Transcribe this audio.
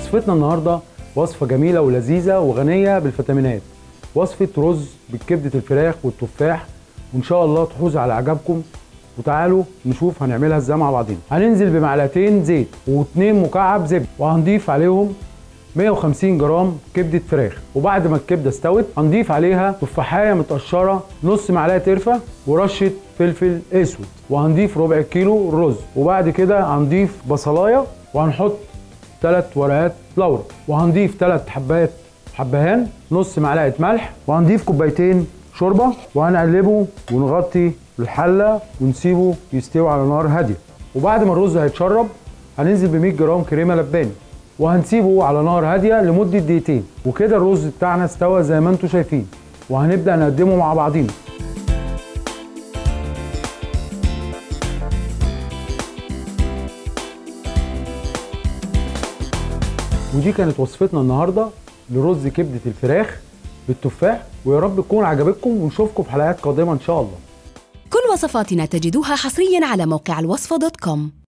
وصفتنا النهارده وصفه جميله ولذيذه وغنيه بالفيتامينات وصفه رز بكبده الفراخ والتفاح وان شاء الله تحوز على اعجابكم وتعالوا نشوف هنعملها ازاي مع بعضينا هننزل بمعلقتين زيت واتنين مكعب زبده وهنضيف عليهم 150 جرام كبده فراخ وبعد ما الكبده استوت هنضيف عليها تفاحيه متقشره نص معلقه قرفه ورشه فلفل اسود وهنضيف ربع كيلو رز وبعد كده هنضيف بصلايه وهنحط ثلاث ورقات لورا وهنضيف ثلاث حبات حبهان نص معلقه ملح وهنضيف كوبايتين شوربه وهنقلبه ونغطي الحله ونسيبه يستوي على نار هاديه وبعد ما الرز هيتشرب هننزل ب 100 جرام كريمه لباني وهنسيبه على نار هاديه لمده دقيقتين وكده الرز بتاعنا استوى زي ما انتم شايفين وهنبدا نقدمه مع بعضينا ودي كانت وصفتنا النهارده لرز كبده الفراخ بالتفاح ويا رب تكون عجبتكم ونشوفكم في حلقات قادمه ان شاء الله كل وصفاتنا تجدوها حصريا على موقع الوصفة دوت كوم